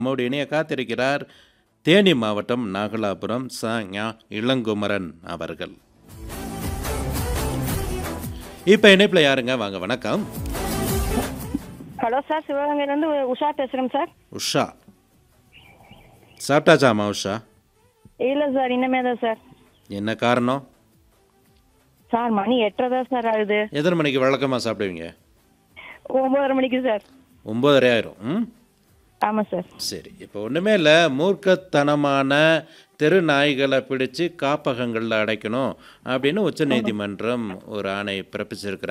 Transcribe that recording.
நம்மோடு இணைய காத்திருக்கிறார் தேனி மாவட்டம் நாகலாபுரம் ச ஞா இளங்குமரன் அவர்கள் இப்போ இணைப்பில் யாருங்க வாங்க வணக்கம் ஹலோ சார் சிவகங்கையிலேருந்து உஷா பேசுகிறேன் சார் உஷா சாப்பிட்டாச்சாமா உஷா இல்லை சார் இனிமே தான் சார் என்ன காரணம் சார் மணி எட்டரை தான் சார் ஆகுது எத்தனை மணிக்கு வழக்கமாக சாப்பிடுவீங்க ஒம்பதரை மணிக்கு சார் ஒம்பதரை ஆயிரும் ம் ஆமாம் சார் சரி இப்போ ஒன்றுமே இல்லை மூர்க்கத்தனமான தெரு நாய்களை பிடிச்சு காப்பகங்களில் அடைக்கணும் அப்படின்னு உச்சநீதிமன்றம் ஒரு ஆணை பிறப்பிச்சிருக்கிறாங்க